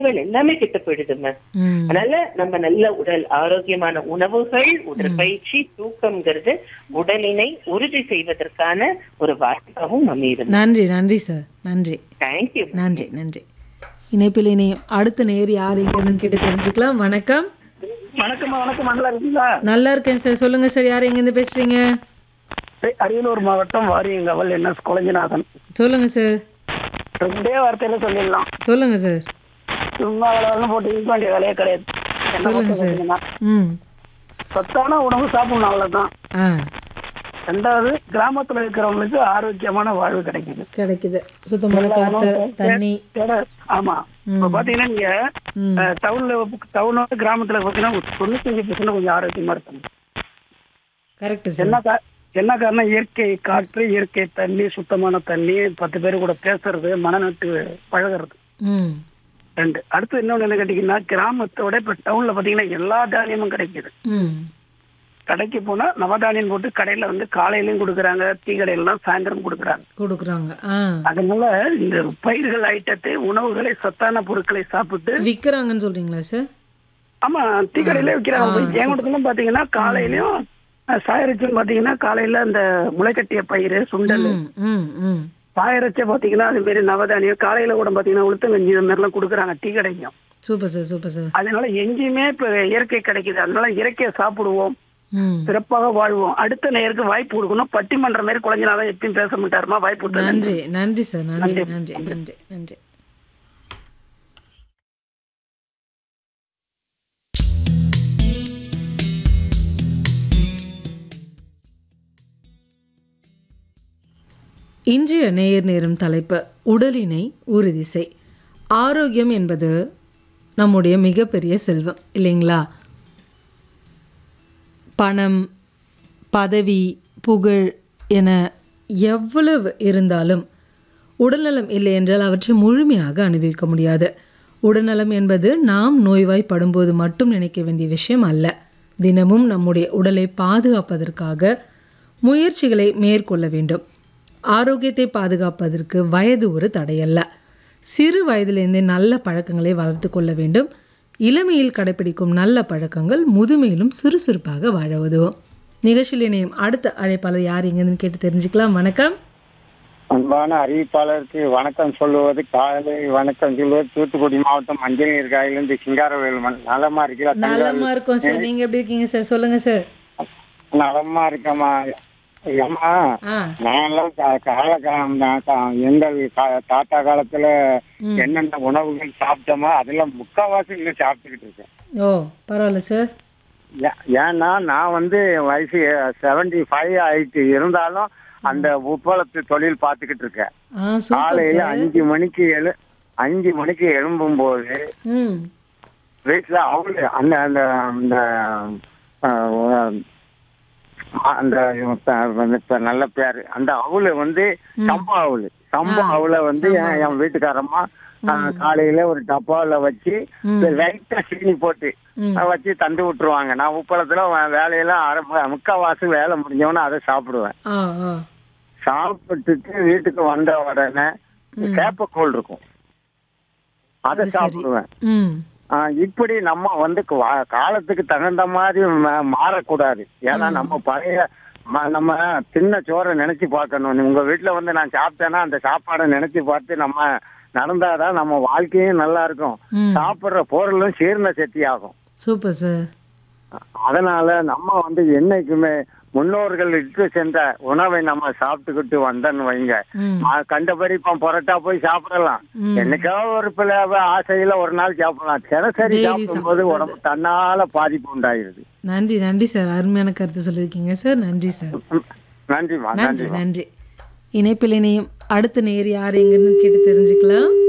உணவுகள் எல்லாமே கெட்டு போயிடுதுங்க ம் அதனால நம்ம நல்ல உடல் ஆரோக்கியமான உணவுகள் உடற்பயிற்சி தூக்கம்ங்கிறது உடலினை உறுதி செய்வதற்கான ஒரு வாய்ப்பாகவும் அமையுது நன்றி நன்றி சார் நன்றி தேங்க்யூ நன்றி நன்றி இணைப்பில் இணையம் அடுத்த நேர் யார் எங்கன்னு கேட்டு தெரிஞ்சுக்கலாம் வணக்கம் வணக்கம்மா வணக்கம் நல்லா இருக்கீங்களா நல்லா இருக்கேன் சார் சொல்லுங்க சார் யார் எங்கேருந்து பேசுறீங்க ஏய், அரியலூர் மாவட்டம் வாரியங்கவல் என் எஸ் கொலைஞ்சநாதன் சொல்லுங்க சார் ரெண்டே வார்த்தையில சொல்லிடலாம் சொல்லுங்க சார் சும்மா வேலை போட்டு இருக்க வேண்டிய வேலையே கிடையாது என்ன சொல்லுங்க பொறுத்த சார் வரைக்கும்னா, ம் சத்தான உணவு சாப்பிடணும் அவ்வளவுதான் ஆ ரெண்டாவது கிராமத்துல இருக்கிறவங்களுக்கு ஆரோக்கியமான வாழ்வு கிடைக்குது கிடைக்குது சுத்தமான காத்து தண்ணி தேட- ஆமா இப்ப பாத்தீங்கன்னா நீங்க ம் அஹ், டவுன்ல டவுனோட கிராமத்துல பாத்தீங்கன்னா தொண்ணூத்தஞ்சு பர்சன்ட் கொஞ்சம் ஆரோக்கியமா இருக்காங்க கரெக்ட் சார் என்ன கா- என்ன காரணம் இயற்கை காற்று இயற்கை தண்ணி சுத்தமான தண்ணி பத்து பேர் கூட பேசுறது மனநட்டு பழகுறது ம் ரெண்டு அடுத்து இன்னொன்று என்ன கேட்டீங்கன்னா கிராமத்தோட இப்ப டவுன்ல பாத்தீங்கன்னா எல்லா தானியமும் கிடைக்குது ம் கடைக்கு போனா நவதானியம் போட்டு கடையில வந்து காலையிலயும் கொடுக்குறாங்க டீ கடையிலாம் சாயந்தரம் கொடுக்குறாங்க கொடுக்குறாங்க ஆ அதனால இந்த பயிர்கள் ஐட்டத்தை உணவுகளை சத்தான பொருட்களை சாப்பிட்டு விற்கிறாங்கன்னு சொல்றீங்களா சார் ஆமா டீ கடையில விற்கிறாங்க எங்கூடத்துல பாத்தீங்கன்னா காலையிலயும் சாயரிச்சும் பாத்தீங்கன்னா காலையில அந்த முளைக்கட்டிய பயிர் சுண்டல் ம் ம் ம் சாயரிச்ச பாத்தீங்கன்னா அது மாரி நவதானியம் காலையில கூட பாத்தீங்கன்னா உளுத்தங்கஞ்சி இந்த மாதிரிலாம் கொடுக்குறாங்க டீ கடைக்கும் சூப்பர் சார் சூப்பர் சார் அதனால எங்கேயுமே இப்ப இயற்கை கிடைக்குது அதனால இயற்கையை சாப்பிடுவோம் ம் சிறப்பாக வாழ்வோம் அடுத்த நேருக்கு வாய்ப்பு கொடுக்கணும் பட்டிமன்ற மாதிரி குழந்தைனால எப்பயும் பேச மாட்டாருமா வாய்ப்பு கொடுத்தது நன்றி நன்றி சார் நன்றி நன்றி நன்றி நன்றி இன்றைய நேயர் நேரம் தலைப்பு உடலினை உறுதி செய் ஆரோக்கியம் என்பது நம்முடைய மிகப்பெரிய செல்வம் இல்லைங்களா பணம் பதவி புகழ் என எவ்வளவு இருந்தாலும் உடல்நலம் இல்லை என்றால் அவற்றை முழுமையாக அனுபவிக்க முடியாது உடல்நலம் என்பது நாம் நோய்வாய்ப்படும்போது மட்டும் நினைக்க வேண்டிய விஷயம் அல்ல தினமும் நம்முடைய உடலை பாதுகாப்பதற்காக முயற்சிகளை மேற்கொள்ள வேண்டும் ஆரோக்கியத்தை பாதுகாப்பதற்கு வயது ஒரு தடையல்ல சிறு வயதிலிருந்தே நல்ல பழக்கங்களை வளர்த்து கொள்ள வேண்டும் இளமையில் கடைபிடிக்கும் நல்ல பழக்கங்கள் முதுமையிலும் சுறுசுறுப்பாக வாழ உதவும் நிகழ்ச்சியில் இணையும் அடுத்த அழைப்பாளர் யார் எங்கன்னு கேட்டு தெரிஞ்சுக்கலாம் வணக்கம் அன்பான அறிவிப்பாளருக்கு வணக்கம் சொல்லுவது காலை வணக்கம் சொல்லுவது தூத்துக்குடி மாவட்டம் மஞ்சள் நீர் காயிலிருந்து சிங்காரவேலுமன் நலமா இருக்கீங்களா நலமா இருக்கோம் சார் நீங்க எப்படி இருக்கீங்க சார் சொல்லுங்க சார் நலமா இருக்கம்மா ஏம்மா ஆ நான்லாம் கா- கால கா- நான் கா- எங்கள் கா- தாத்தா காலத்துல என்னென்ன உணவுகள் சாப்பிட்டோமோ அதெல்லாம் முக்கால்வாசி இன்னும் சாப்பிட்டுக்கிட்டு இருக்கேன் ஓ பரவாயில்ல சார் ஏ- ஏன்னா நான் வந்து வயசு செவன்டி ஃபைவ் ஆயிட்டு இருந்தாலும் அந்த உப்பளத்து தொழில் பார்த்துக்கிட்டு இருக்கேன் ஆ சூப்பர் காலையில சார் அஞ்சு மணிக்கு எழு அஞ்சு மணிக்கு எழும்பும் போது ம் வீட்டுல அவளு அந்த அந்த அந்த அஹ், அந்த வந்து இப்ப நல்ல பேரு அந்த அவளு வந்து சம்பா அவளு சம்பா அவளை வந்து என் என் வீட்டுக்காரம்மா அஹ், காலையில ஒரு டப்பாவில வச்சு லைட்டா சீனி போட்டு ம். அஹ், வச்சு தந்து விட்டுருவாங்க நான் உப்பளத்துல வ- வேலையெல்லாம் அரை மு- முக்கால்வாசி வேலை முடிஞ்சவொன்னே அதை சாப்பிடுவேன் ஆ ஆ சாப்பிட்டுட்டு வீட்டுக்கு வந்த உடனே கேப்பக்கூழ் இருக்கும் அதை சாப்பிடுவேன் ம் ஆ, இப்படி நம்ம வந்து வா- காலத்துக்கு தகுந்த மாதிரி ம- மாறக்கூடாது ஏன்னா நம்ம பழைய ம- நம்ம சின்ன சோறை நினைச்சு பார்க்கணும் உங்க வீட்டுல வந்து நான் சாப்பிட்டேன்னா அந்த சாப்பாடை நினைச்சு பார்த்து நம்ம நடந்தாதான் நம்ம வாழ்க்கையும் நல்லா இருக்கும் ம் சாப்பிடுற பொருளும் சீரண சக்தி ஆகும் சூப்பர் சார் அதனால நம்ம வந்து என்னைக்குமே முன்னோர்கள் இட்டு சென்ற உணவை நம்ம சாப்பிட்டுக்கிட்டு வந்தோன்னு வைங்க ம் ஆ, கண்டபடி இப்போ பரோட்டா போய் சாப்பிடலாம் ம். என்னைக்காவது ஒரு பிள்ளை ஆசையில ஒரு நாள் சாப்பிடலாம் தினசரி Daily சாப்பிடும்போது உடம்பு தன்னால பாதிப்பு உண்டாயிருது நன்றி நன்றி சார் அருமையான கருத்து சொல்லியிருக்கீங்க சார் நன்றி சார் ம். நன்றிம்மா நன்றி நன்றிம்மா நன்றி இணைப்பில் இணையும் அடுத்த நேர் யார் எங்கன்னு கேட்டு தெரிஞ்சுக்கலாம்